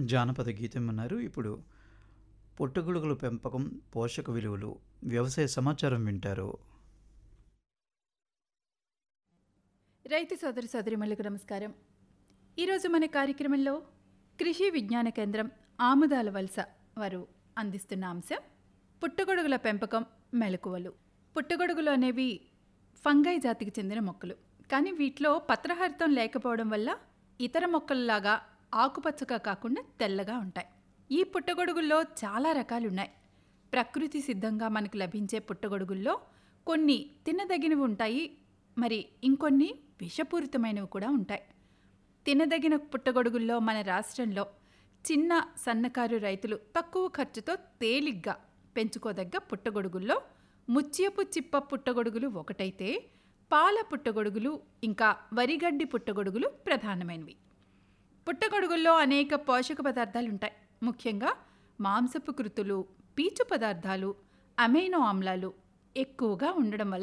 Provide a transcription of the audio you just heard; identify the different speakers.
Speaker 1: జానపద గీతం అన్నారు ఇప్పుడు పుట్టగొడుగుల పెంపకం పోషక విలువలు వ్యవసాయ సమాచారం వింటారు
Speaker 2: రైతు సోదరి సోదరిమల్లకు నమస్కారం ఈరోజు మన కార్యక్రమంలో కృషి విజ్ఞాన కేంద్రం ఆముదాల వలస వారు అందిస్తున్న అంశం పుట్టగొడుగుల పెంపకం మెలకువలు పుట్టగొడుగులు అనేవి ఫంగై జాతికి చెందిన మొక్కలు కానీ వీటిలో పత్రహరితం లేకపోవడం వల్ల ఇతర మొక్కలలాగా ఆకుపచ్చగా కాకుండా తెల్లగా ఉంటాయి ఈ పుట్టగొడుగుల్లో చాలా రకాలు ఉన్నాయి ప్రకృతి సిద్ధంగా మనకు లభించే పుట్టగొడుగుల్లో కొన్ని తినదగినవి ఉంటాయి మరి ఇంకొన్ని విషపూరితమైనవి కూడా ఉంటాయి తినదగిన పుట్టగొడుగుల్లో మన రాష్ట్రంలో చిన్న సన్నకారు రైతులు తక్కువ ఖర్చుతో తేలిగ్గా పెంచుకోదగ్గ పుట్టగొడుగుల్లో ముత్యపు చిప్ప పుట్టగొడుగులు ఒకటైతే పాల పుట్టగొడుగులు ఇంకా వరిగడ్డి పుట్టగొడుగులు ప్రధానమైనవి పుట్టగొడుగుల్లో అనేక పోషక పదార్థాలు ఉంటాయి ముఖ్యంగా మాంసపు కృతులు పీచు పదార్థాలు అమైనో ఆమ్లాలు ఎక్కువగా ఉండడం వల్ల